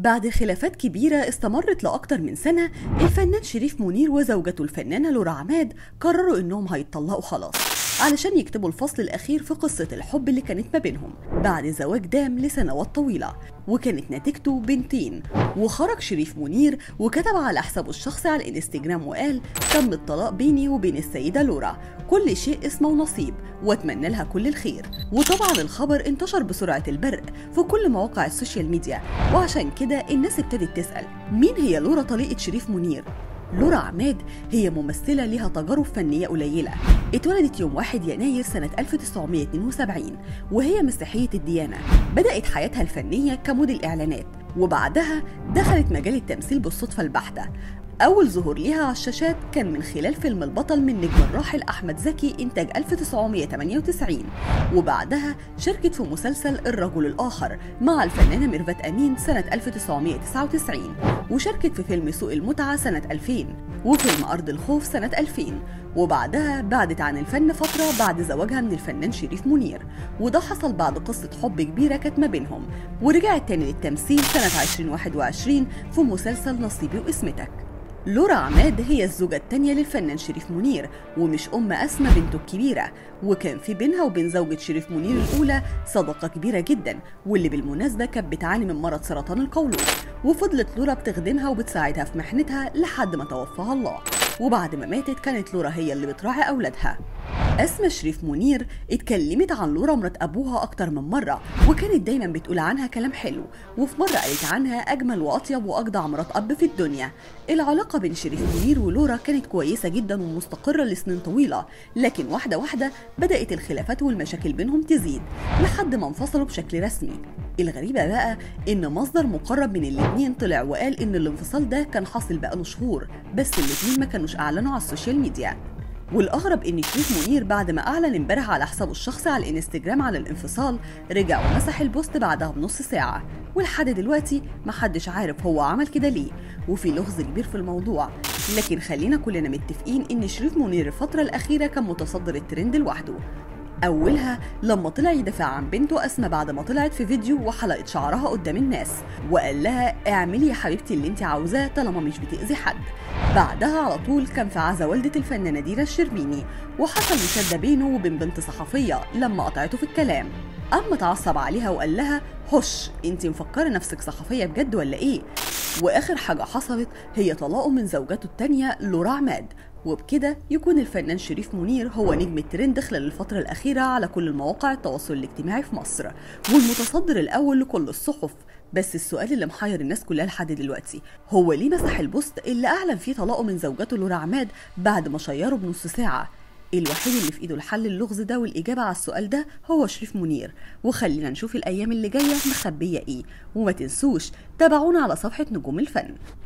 بعد خلافات كبيرة استمرت لأكتر من سنة الفنان شريف منير وزوجته الفنانة لورا عماد قرروا إنهم هيتطلقوا خلاص علشان يكتبوا الفصل الأخير في قصة الحب اللي كانت ما بينهم بعد زواج دام لسنوات طويلة وكانت نتيجته بنتين وخرج شريف منير وكتب على حسابه الشخصي على الانستجرام وقال تم الطلاق بيني وبين السيدة لورا كل شيء اسمه ونصيب واتمنى لها كل الخير وطبعا الخبر انتشر بسرعة البرق في كل مواقع السوشيال ميديا وعشان كده الناس ابتدت تسأل مين هي لورا طليقة شريف منير لورا عماد هي ممثلة لها تجارب فنية قليلة اتولدت يوم 1 يناير سنة 1972 وهي مسيحية الديانة بدأت حياتها الفنية كموديل إعلانات وبعدها دخلت مجال التمثيل بالصدفة البحتة أول ظهور ليها على الشاشات كان من خلال فيلم البطل من نجم الراحل أحمد زكي إنتاج 1998 وبعدها شاركت في مسلسل الرجل الآخر مع الفنانة ميرفت أمين سنة 1999 وشاركت في فيلم سوق المتعة سنة 2000 وفيلم أرض الخوف سنة 2000 وبعدها بعدت عن الفن فترة بعد زواجها من الفنان شريف منير وده حصل بعد قصة حب كبيرة كانت ما بينهم ورجعت تاني للتمثيل سنة 2021 في مسلسل نصيبي واسمتك لورا عماد هي الزوجة التانية للفنان شريف منير ومش أم أسمى بنته الكبيرة وكان في بينها وبين زوجة شريف منير الأولى صداقة كبيرة جدا واللي بالمناسبة كانت بتعاني من مرض سرطان القولون وفضلت لورا بتخدمها وبتساعدها في محنتها لحد ما توفاها الله وبعد ما ماتت كانت لورا هي اللي بتراعي أولادها أسمى شريف منير اتكلمت عن لورا مرات أبوها أكتر من مرة وكانت دايما بتقول عنها كلام حلو وفي مرة قالت عنها أجمل وأطيب وأجدع مرات أب في الدنيا العلاقة بين شريف منير ولورا كانت كويسة جدا ومستقرة لسنين طويلة لكن واحدة واحدة بدأت الخلافات والمشاكل بينهم تزيد لحد ما انفصلوا بشكل رسمي الغريبة بقى إن مصدر مقرب من الاتنين طلع وقال إن الانفصال ده كان حاصل بقاله شهور بس الاتنين ما كانوش أعلنوا على السوشيال ميديا والاغرب ان شريف منير بعد ما اعلن امبارح على حسابه الشخصي على الانستجرام على الانفصال رجع ومسح البوست بعدها بنص ساعه ولحد دلوقتي محدش عارف هو عمل كده ليه وفي لغز كبير في الموضوع لكن خلينا كلنا متفقين ان شريف منير الفتره الاخيره كان متصدر الترند لوحده أولها لما طلع يدافع عن بنته أسمى بعد ما طلعت في فيديو وحلقت شعرها قدام الناس وقال لها اعملي يا حبيبتي اللي انت عاوزاه طالما مش بتأذي حد بعدها على طول كان في عزا والدة الفنانة دينا الشربيني وحصل مشادة بينه وبين بنت صحفية لما قطعته في الكلام أما اتعصب عليها وقال لها هش انت مفكرة نفسك صحفية بجد ولا ايه واخر حاجة حصلت هي طلاقه من زوجته التانية لورا عماد وبكده يكون الفنان شريف منير هو نجم الترند خلال الفترة الأخيرة على كل المواقع التواصل الاجتماعي في مصر والمتصدر الأول لكل الصحف بس السؤال اللي محير الناس كلها لحد دلوقتي هو ليه مسح البوست اللي أعلن فيه طلاقه من زوجته لورا عماد بعد ما شيره بنص ساعة الوحيد اللي في ايده الحل اللغز ده والاجابه على السؤال ده هو شريف منير وخلينا نشوف الايام اللي جايه مخبيه ايه وما تنسوش تابعونا على صفحه نجوم الفن